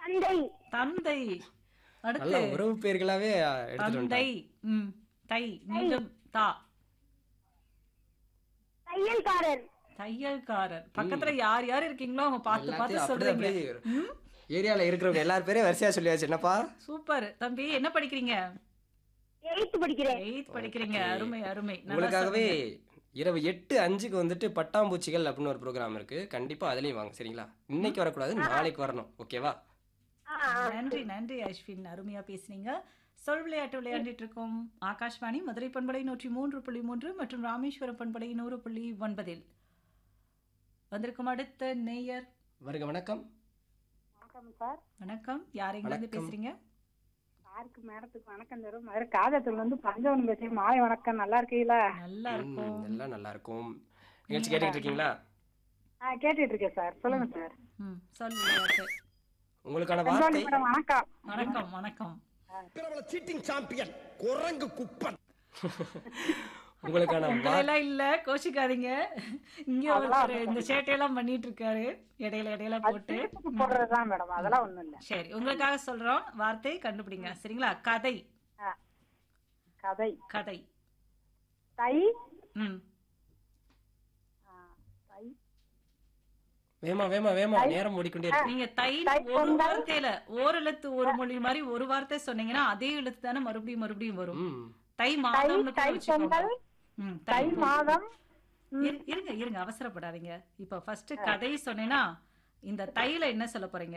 தந்தை தந்தை நல்ல அடுத்து உறவு பேர்களாவே எடுத்துட்டு தந்தை வந்துட்டாங்க. ம் தை மீண்டும் தா தையல்காரர் தையல்காரர் பக்கத்துல யார் யார் இருக்கீங்களோ அவங்க பார்த்து எல்லாத்தையும் பார்த்து அப்படியே சொல்றீங்க அப்படியே ம் ஏரியால இருக்கிறவங்க எல்லார் பேரையும் வரிசையா சொல்லியாச்சு என்னப்பா சூப்பர் தம்பி என்ன படிக்கிறீங்க எயித்து படிக்கிறேன் எயித் படிக்கிறீங்க Okay. அருமை அருமை நல்லா உங்களுக்காகவே சொன்னீங்க. இரவு எட்டு அஞ்சுக்கு வந்துட்டு பட்டாம்பூச்சிகள் அப்படின்னு ஒரு ப்ரோக்ராம் இருக்கு கண்டிப்பா அதுலயும் வாங்க சரிங்களா இன்னைக்கு வரக்கூடாது நாளைக்கு வரணும் ஓகேவா ஆ, ஆ. நன்றி நன்றி அஸ்வின் அருமையா பேசுனீங்க சொல் விளையாட்டு விளையாண்டுட்டு இருக்கோம் ஆகாஷ்வாணி மதுரை பண்பலை நூற்றி மூன்று புள்ளி மூன்று மற்றும் ராமேஸ்வரம் பண்பலை நூறு புள்ளி ஒன்பதில் வந்திருக்கும் அடுத்த நேயர் வருக வணக்கம் வணக்கம் சார் வணக்கம் யார் எங்க இருந்து வணக்கம். பேசுறீங்க சாருக்கு மேடத்துக்கு வணக்கம் தரும் மதுரை காதத்துல இருந்து பஞ்சவனம் பேசுறேன் மாலை வணக்கம் நல்லா இருக்கீங்களா நல்லா இருக்கும் ம், எல்லாம் நல்லா இருக்கும் நிகழ்ச்சி கேட்டுட்டு இருக்கீங்களா ஆ கேட்டுட்டு இருக்கேன் சார் சொல்லுங்க சார் ம் சொல் விளையாட்டு உங்களுக்கான பஞ்சவனி வார்த்தை மேடம் வணக்கம் வணக்கம் வணக்கம் பிரபல சீட்டிங் சாம்பியன் குரங்கு குப்பன் உங்களுக்கான வார்த்தை உங்களெல்லாம் இல்ல கோச்சிக்காதீங்க இங்க ஒருத்தர் இந்த சேட்டையெல்லாம் பண்ணிட்டு இருக்காரு இடையில இடையில போட்டு திருப்பி போடுறதுதான் மேடம் அதெல்லாம் ஒண்ணும் இல்ல சரி உங்களுக்காக சொல்றோம் வார்த்தை கண்டுபிடிங்க சரிங்களா கதை ஆ. கதை கதை தை ம் ஆ, தை வேமா வேமா வேமா நேரம் ஓடிக்கொண்டே இருக்கு நீங்க தை தை ஒரு பொங்கல். வார்த்தையில ஓர் எழுத்து ஒரு மொழி மாதிரி ஒரு வார்த்தை சொன்னீங்கன்னா அதே எழுத்து தானே மறுபடியும் மறுபடியும் வரும் ம் தை மாதம்னு கூட தை வச்சுக்கோங்க பொங்கல் ம், தை தை மாதம் இரு- இருங்க இருங்க அவசரப்படாதீங்க இப்ப ஃபர்ஸ்ட் கதை சொன்னேன்னா இந்த தைல என்ன சொல்ல போறீங்க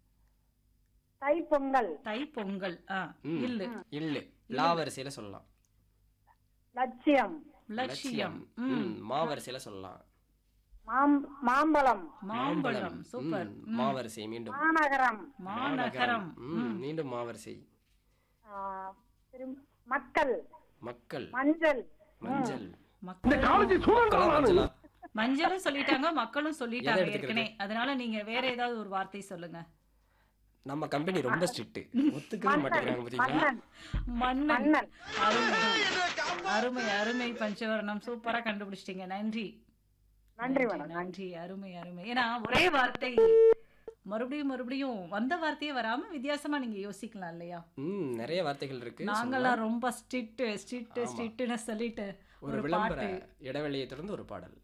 தை பொங்கல் தை பொங்கல் ஆ ம். இல்லு இல்ல லா வரிசையில சொல்லலாம் லட்சியம் லட்சியம் ம் ம் மா வரிசையில சொல்லலாம் மாம் மாம்பழம் மாம்பழம் சூப்பர் ம், மா வரிசை மீண்டும் மாநகரம் மாநகரம் ம், மீண்டும் மா வரிசை ஆ, திரும்- மக்கள் மக்கள் மஞ்சள் மஞ்சள் மக்கள் மக்களா மஞ்சளா மஞ்சளும் சொல்லிட்டாங்க மக்களும் சொல்லிட்டாங்க எதை எடுத்துக்கிறது? ஏற்கனவே அதனால நீங்க வேற ஏதாவது ஒரு வார்த்தை சொல்லுங்க நம்ம கம்பெனி ரொம்ப ஸ்ட்ரிக்ட் ஒத்துக்கவே மாட்டேங்கிறாங்க பாத்தீங்களா மன்னன் மன்னன் மன்னன் அருமை அருமை அருமை பஞ்சவர்ணம் சூப்பரா கண்டுபிடிச்சிட்டீங்க நன்றி நன்றி மேடம் நன்றி அருமை அருமை ஏன்னா ஒரே வார்த்தை மறுபடியும் மறுபடியும் வந்த வார்த்தையே வராம வித்தியாசமா நீங்க யோசிக்கலாம் இல்லையா ம் நிறைய வார்த்தைகள் இருக்கு நாங்கெல்லாம் ரொம்ப ஸ்ட்ரிக்ட் ஸ்ட்ரிக்ட் ஸ்ட்ரிக்ட்னு சொல்லிட்டு ஒரு ஒரு விளம்பர பாட்டு இடைவெளியை தொடர்ந்து ஒரு பாடல்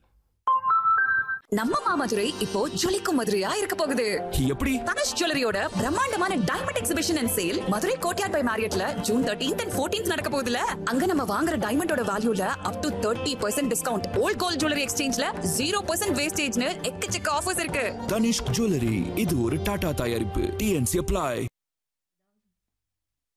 நம்ம மாமதுரை இப்போ ஜொலிக்கும் மதுரையா இருக்க போகுது எப்படி தனுஷ் ஜுவல்லரியோட பிரம்மாண்டமான diamond exhibition and sale Madurai Courtyard by மேரியட்ல ஜூன் தேர்ட்டீன்த் அண்ட் ஃபோர்டீன்த் நடக்க போகுதுல அங்க நம்ம வாங்குற டைமண்டோட வேல்யூல up to thirty percent discount old gold jewellery எக்ஸ்சேஞ்ச்ல ஜீரோ பர்சன்ட் வேஸ்டேஜ்னு எக்கச்சக்க ஆஃபர்ஸ் இருக்கு தனிஷ்க் ஜுவல்லரி இது ஒரு டாடா தயாரிப்பு டிஎன்சி அப்ளை